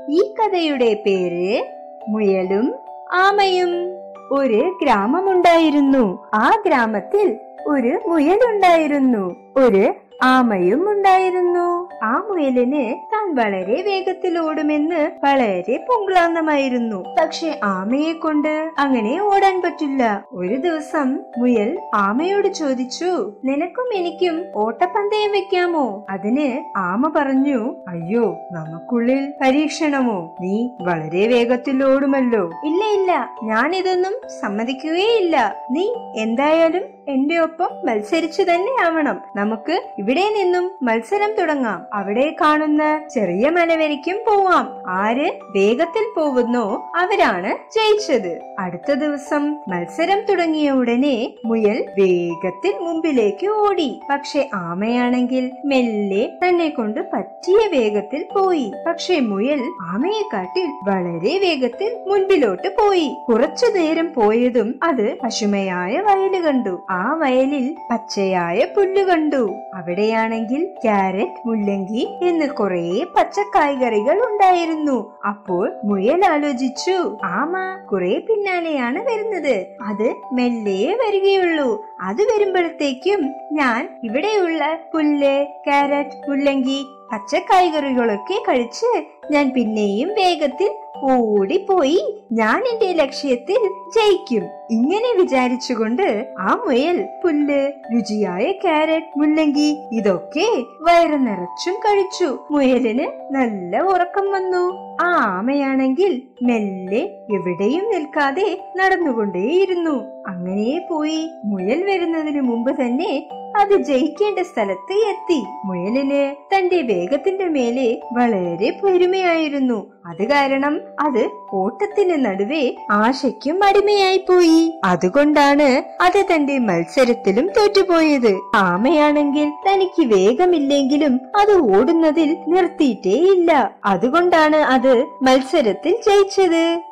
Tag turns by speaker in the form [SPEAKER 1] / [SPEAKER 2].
[SPEAKER 1] ഈ കഥയുടെ പേര് മുയലും ആമയും ഒരു ഗ്രാമമുണ്ടായിരുന്നു ആ ഗ്രാമത്തിൽ ഒരു മുയലുണ്ടായിരുന്നു ഒരു ആമയും ഉണ്ടായിരുന്നു ആ മുയലിന് താൻ വളരെ വേഗത്തിൽ ഓടുമെന്ന് വളരെ പൊങ്ക്ലാന്നമായിരുന്നു പക്ഷെ ആമയെ കൊണ്ട് അങ്ങനെ ഓടാൻ പറ്റില്ല ഒരു ദിവസം മുയൽ ആമയോട് ചോദിച്ചു നിനക്കും എനിക്കും ഓട്ടപ്പന്തയം വെക്കാമോ അതിന് ആമ പറഞ്ഞു അയ്യോ നമുക്കുള്ളിൽ പരീക്ഷണമോ നീ വളരെ വേഗത്തിൽ ഓടുമല്ലോ ഇല്ല ഇല്ല ഞാനിതൊന്നും സമ്മതിക്കുകയില്ല നീ എന്തായാലും എന്റെ ഒപ്പം മത്സരിച്ചു തന്നെ ആവണം നമുക്ക് ഇവിടെ നിന്നും മത്സരം തുടങ്ങാം അവിടെ കാണുന്ന ചെറിയ മലവരിക്കും പോവാം ആര് വേഗത്തിൽ പോവുന്നോ അവരാണ് ജയിച്ചത് അടുത്ത ദിവസം മത്സരം തുടങ്ങിയ ഉടനെ മുയൽ വേഗത്തിൽ മുമ്പിലേക്ക് ഓടി പക്ഷെ ആമയാണെങ്കിൽ മെല്ലെ തന്നെ കൊണ്ട് പറ്റിയ വേഗത്തിൽ പോയി പക്ഷെ മുയൽ ആമയെക്കാട്ടിൽ വളരെ വേഗത്തിൽ മുൻപിലോട്ട് പോയി കുറച്ചു നേരം പോയതും അത് പശുമയായ വയല് കണ്ടു ആ വയലിൽ പച്ചയായ പുല്ല് കണ്ടു അവിടെയാണെങ്കിൽ ക്യാരറ്റ് മുള്ളങ്കി എന്ന് കുറേ പച്ചക്കായ്കറികൾ ഉണ്ടായിരുന്നു അപ്പോൾ മുയൽ ആലോചിച്ചു ആമ കുറെ പിന്നാലെയാണ് വരുന്നത് അത് മെല്ലെ വരികയുള്ളൂ അത് വരുമ്പോഴത്തേക്കും ഞാൻ ഇവിടെയുള്ള പുല്ല് ക്യാരറ്റ് മുള്ളങ്കി പച്ചക്കായ്കറികളൊക്കെ കഴിച്ച് ഞാൻ പിന്നെയും വേഗത്തിൽ ഓടിപ്പോയി ഞാൻ എന്റെ ലക്ഷ്യത്തിൽ ജയിക്കും ഇങ്ങനെ വിചാരിച്ചുകൊണ്ട് ആ മുയൽ പുല്ല് രുചിയായ ക്യാരറ്റ് മുള്ളങ്കി ഇതൊക്കെ വയറ് നിറച്ചും കഴിച്ചു മുയലിന് നല്ല ഉറക്കം വന്നു ആ ആമയാണെങ്കിൽ മെല്ലെ എവിടെയും നിൽക്കാതെ നടന്നുകൊണ്ടേയിരുന്നു അങ്ങനെ പോയി മുയൽ വരുന്നതിന് മുമ്പ് തന്നെ അത് ജയിക്കേണ്ട സ്ഥലത്ത് എത്തി മുയലിന് തന്റെ വേഗത്തിന്റെ മേലെ വളരെ പെരുമയായിരുന്നു അത് കാരണം അത് ഓട്ടത്തിന് നടുവേ ആശയ്ക്കും അടിമയായി പോയി അതുകൊണ്ടാണ് അത് തന്റെ മത്സരത്തിലും തോറ്റുപോയത് ആമയാണെങ്കിൽ തനിക്ക് വേഗമില്ലെങ്കിലും അത് ഓടുന്നതിൽ നിർത്തിയിട്ടേ ഇല്ല അതുകൊണ്ടാണ് അത് മത്സരത്തിൽ ജയിച്ചത്